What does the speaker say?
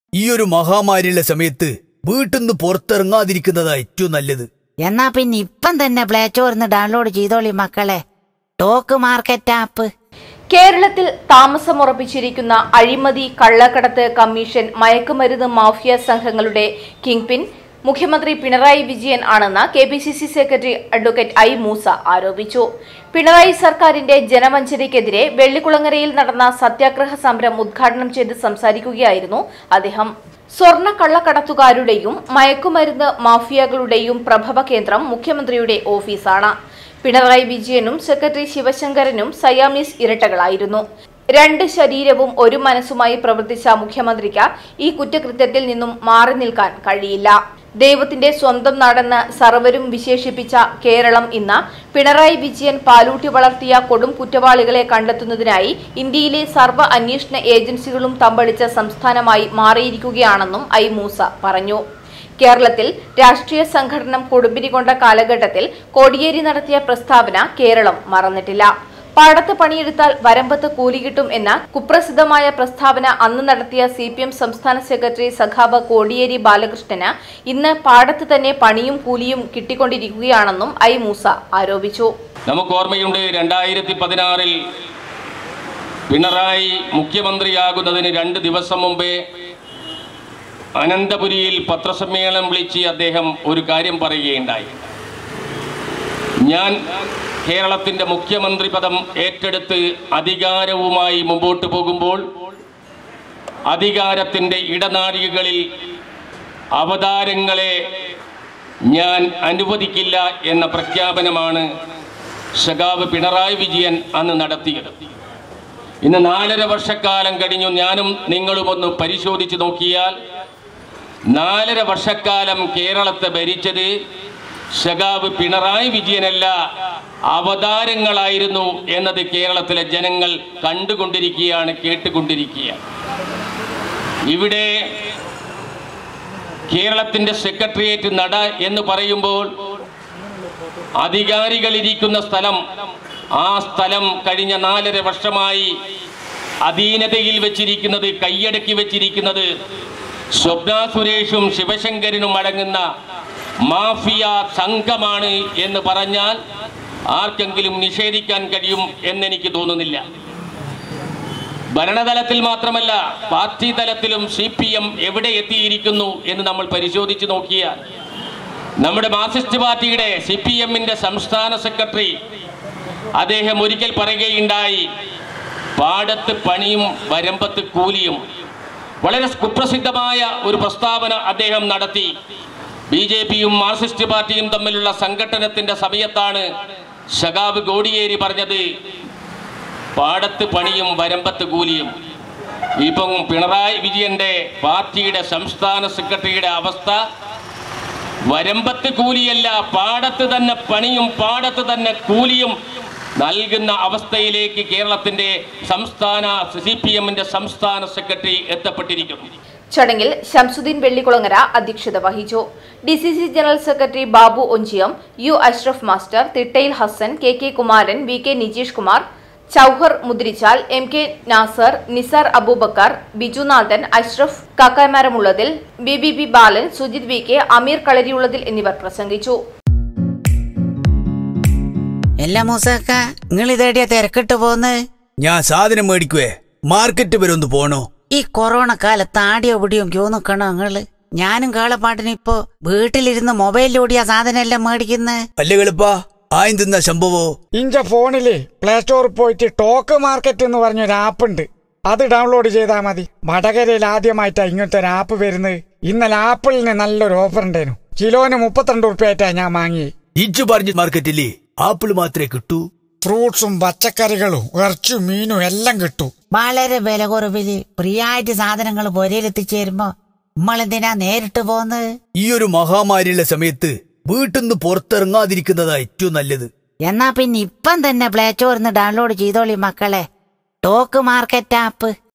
ഈ ഒരു മഹാമാരിയുള്ള സമയത്ത് വീട്ടിൽ നിന്ന് പുറത്തിറങ്ങാതിരിക്കുന്നതാ ഏറ്റവും നല്ലത് എന്നാ പിന്നെ ഇപ്പം തന്നെ പ്ലേ സ്റ്റോറിന്ന് ഡൗൺലോഡ് ചെയ്തോളി മക്കളെ ടോക്ക് മാർക്കറ്റ് ആപ്പ് കേരളത്തിൽ താമസമുറപ്പിച്ചിരിക്കുന്ന അഴിമതി കള്ളക്കടത്ത് കമ്മീഷൻ മയക്കുമരുന്ന് മാഫിയ സംഘങ്ങളുടെ കിങ് പിൻ മുഖ്യമന്ത്രി പിണറായി വിജയൻ ആണെന്ന് K P C C secretary advocate I Moosa ആരോപിച്ചു പിണറായി സർക്കാരിന്റെ ജനവഞ്ചനയ്ക്കെതിരെ വെള്ളിക്കുളങ്ങരയിൽ നടന്ന സത്യാഗ്രഹ സമരം ഉദ്ഘാടനം ചെയ്ത് സംസാരിക്കുകയായിരുന്നു അദ്ദേഹം സ്വർണ്ണ കള്ളക്കടത്തുകാരുടെയും മയക്കുമരുന്ന് മാഫിയകളുടെയും പ്രഭവ കേന്ദ്രം മുഖ്യമന്ത്രിയുടെ ഓഫീസാണ് പിണറായി വിജയനും സെക്രട്ടറി ശിവശങ്കരനും സയാമീസ് ഇരട്ടകളായിരുന്നു രണ്ട് ശരീരവും ഒരു മനസ്സുമായി പ്രവർത്തിച്ച മുഖ്യമന്ത്രിക്ക് ഈ കുറ്റകൃത്യത്തിൽ നിന്നും മാറി നിൽക്കാൻ കഴിയില്ല ദൈവത്തിന്റെ സ്വന്തം നാടെന്ന് സർവരും വിശേഷിപ്പിച്ച കേരളം ഇന്ന് പിണറായി വിജയൻ പാലൂട്ടി വളർത്തിയ കൊടും കുറ്റവാളികളെ കണ്ടെത്തുന്നതിനായി ഇന്ത്യയിലെ സർവ്വ അന്വേഷണ ഏജൻസികളും തമ്പടിച്ച സംസ്ഥാനമായി മാറിയിരിക്കുകയാണെന്നും ഐ മൂസ പറഞ്ഞു കേരളത്തിൽ രാഷ്ട്രീയ സംഘടനം കൊടുമ്പിരി കൊണ്ട കാലഘട്ടത്തിൽ കോടിയേരി നടത്തിയ പ്രസ്താവന കേരളം മറന്നിട്ടില്ല പാടത്ത് പണിയെടുത്താൽ വരമ്പത്ത് കൂലി കിട്ടും എന്ന കുപ്രസിദ്ധമായ പ്രസ്താവന അന്ന് നടത്തിയ സി പി എം സംസ്ഥാന സെക്രട്ടറി സഖാവ് കോടിയേരി ബാലകൃഷ്ണന് ഇന്ന് പാടത്ത് തന്നെ പണിയും കൂലിയും കിട്ടിക്കൊണ്ടിരിക്കുകയാണെന്നും ഐ മൂസ ആരോപിച്ചു നമുക്ക് ഓർമ്മയുണ്ട് രണ്ടായിരത്തി പതിനാറിൽ പിണറായി മുഖ്യമന്ത്രിയാകുന്നതിന് രണ്ട് ദിവസം മുമ്പേ അനന്തപുരിയിൽ പത്രസമ്മേളനം വിളിച്ച് അദ്ദേഹം ഒരു കാര്യം പറയുകയുണ്ടായി ഞാൻ കേരളത്തിൻ്റെ മുഖ്യമന്ത്രി പദം ഏറ്റെടുത്ത് അധികാരവുമായി മുമ്പോട്ട് പോകുമ്പോൾ അധികാരത്തിൻ്റെ ഇടനാഴികകളിൽ അവതാരങ്ങളെ ഞാൻ അനുവദിക്കില്ല എന്ന പ്രഖ്യാപനമാണ് സഖാവ് പിണറായി വിജയൻ അന്ന് നടത്തിയത് ഇന്ന് നാലര വർഷക്കാലം കഴിഞ്ഞു ഞാനും നിങ്ങളുമൊന്ന് പരിശോധിച്ച് നോക്കിയാൽ നാലര വർഷക്കാലം കേരളത്തെ ഭരിച്ചത് സഖാവ് പിണറായി വിജയനല്ല അവതാരങ്ങളായിരുന്നു എന്നത് കേരളത്തിലെ ജനങ്ങൾ കണ്ടുകൊണ്ടിരിക്കുകയാണ് കേട്ടുകൊണ്ടിരിക്കുകയാണ് ഇവിടെ കേരളത്തിൻ്റെ സെക്രട്ടേറിയറ്റ് നട എന്ന് പറയുമ്പോൾ അധികാരികളിരിക്കുന്ന സ്ഥലം ആ സ്ഥലം കഴിഞ്ഞ നാലര വർഷമായി അധീനതയിൽ വെച്ചിരിക്കുന്നത് കൈയടക്കി വെച്ചിരിക്കുന്നത് സ്വപ്ന സുരേഷും ശിവശങ്കരനും അടങ്ങുന്ന മാഫിയ സംഘമാണ് എന്ന് പറഞ്ഞാൽ ആർക്കെങ്കിലും നിഷേധിക്കാൻ കഴിയും എന്നെനിക്ക് തോന്നുന്നില്ല ഭരണതലത്തിൽ മാത്രമല്ല പാർട്ടി തലത്തിലും സി പി എം എവിടെ എത്തിയിരിക്കുന്നു എന്ന് നമ്മൾ പരിശോധിച്ച് നോക്കിയാൽ നമ്മുടെ മാർക്സിസ്റ്റ് പാർട്ടിയുടെ സി പി എമ്മിൻ്റെ സംസ്ഥാന സെക്രട്ടറി അദ്ദേഹം ഒരിക്കൽ പറയുകയുണ്ടായി പാടത്ത് പണിയും വരമ്പത്ത് കൂലിയും വളരെ കുപ്രസിദ്ധമായ ഒരു പ്രസ്താവന അദ്ദേഹം നടത്തി ബി ജെ പിയും മാർക്സിസ്റ്റ് പാർട്ടിയും തമ്മിലുള്ള സംഘട്ടനത്തിൻ്റെ സമയത്താണ് സഖാവ് കോടിയേരി പറഞ്ഞത് പാടത്ത് പണിയും വരമ്പത്ത് കൂലിയും ഇപ്പം പിണറായി വിജയന്റെ പാർട്ടിയുടെ സംസ്ഥാന സെക്രട്ടറിയുടെ അവസ്ഥ വരമ്പത്ത് കൂലിയല്ല പാടത്ത് തന്നെ പണിയും പാടത്ത് തന്നെ കൂലിയും നൽകുന്ന അവസ്ഥയിലേക്ക് കേരളത്തിന്റെ സംസ്ഥാന സി പി എമ്മിന്റെ സംസ്ഥാന സെക്രട്ടറി എത്തപ്പെട്ടിരിക്കുന്നു ചടങ്ങിൽ ശംസുദ്ദീൻ വെള്ളിക്കുളങ്ങര അധ്യക്ഷത വഹിച്ചു D C C general secretary Babu Onchiyam U Ashraf master Thittayil Hasan K K Kumaran V K Nijeesh Kumar ചൌഹർ മുദ്രിച്ചാൽ എം കെ നാസർ നിസാർ അബൂബക്കർ ബിജുനാഥൻ അഷ്റഫ് കാക്കാമരമുള്ളതിൽ B B B Balan Sujith V K Ameer കളരിയുള്ളതിൽ എന്നിവർ പ്രസംഗിച്ചു എല്ലാ മൂസക്ക നിങ്ങൾ ഇതേടിയ തിരക്കിട്ട് പോന്ന് ഞാൻ സാധനം മേടിക്കുവേ മാർക്കറ്റ് വരെ ഒന്ന് പോണോ ഈ കൊറോണ കാലത്ത് ആടിയോ പിടിയോ ക്യൂ നിക്കണോ നിങ്ങള് ഞാനും കാളപ്പാട്ടിന് ഇപ്പോ വീട്ടിലിരുന്ന് മൊബൈലിലൂടിയ സാധനം എല്ലാം മേടിക്കുന്നത് അല്ലേ കളിപ്പാ ആയും തിന്ന സംഭവോ ഇഞ്ച ഫോണില് പ്ലേ സ്റ്റോറിൽ പോയിട്ട് ടോക്ക് മാർക്കറ്റ് എന്ന് പറഞ്ഞൊരു ആപ്പ് ഉണ്ട് അത് ഡൗൺലോഡ് ചെയ്താൽ മതി വടകരയിൽ ആദ്യമായിട്ടാ ഇങ്ങനത്തെ ഒരു ആപ്പ് വരുന്നത് ഇന്നലെ ആപ്പിളിന് നല്ലൊരു ഓഫർ ഉണ്ടായിരുന്നു കിലോന് മുപ്പത്തിരണ്ട് ഉറുപ്പ്യായിട്ടാ ഞാൻ വാങ്ങി ഇജ്ജു പറഞ്ഞ മാർക്കറ്റില്ലേ ആപ്പിൾ മാത്രമേ കിട്ടൂ ഫ്രൂട്ട്സും പച്ചക്കറികളും ഇറച്ചും മീനും എല്ലാം കിട്ടും വളരെ വില കുറവില് ഫ്രീയായിട്ട് സാധനങ്ങൾ പൊരയിലെത്തിച്ചേരുമ്പോ നമ്മളെന്തിനാ നേരിട്ട് പോന്ന് ഈ ഒരു മഹാമാരിയുള്ള സമയത്ത് വീട്ടിൽ നിന്ന് പുറത്തിറങ്ങാതിരിക്കുന്നതാ ഏറ്റവും നല്ലത് എന്നാ പിന്നെ ഇപ്പം തന്നെ പ്ലേ സ്റ്റോറിന്ന് ഡൗൺലോഡ് ചെയ്തോളി മക്കളെ ടോക്ക് മാർക്കറ്റ് ആപ്പ്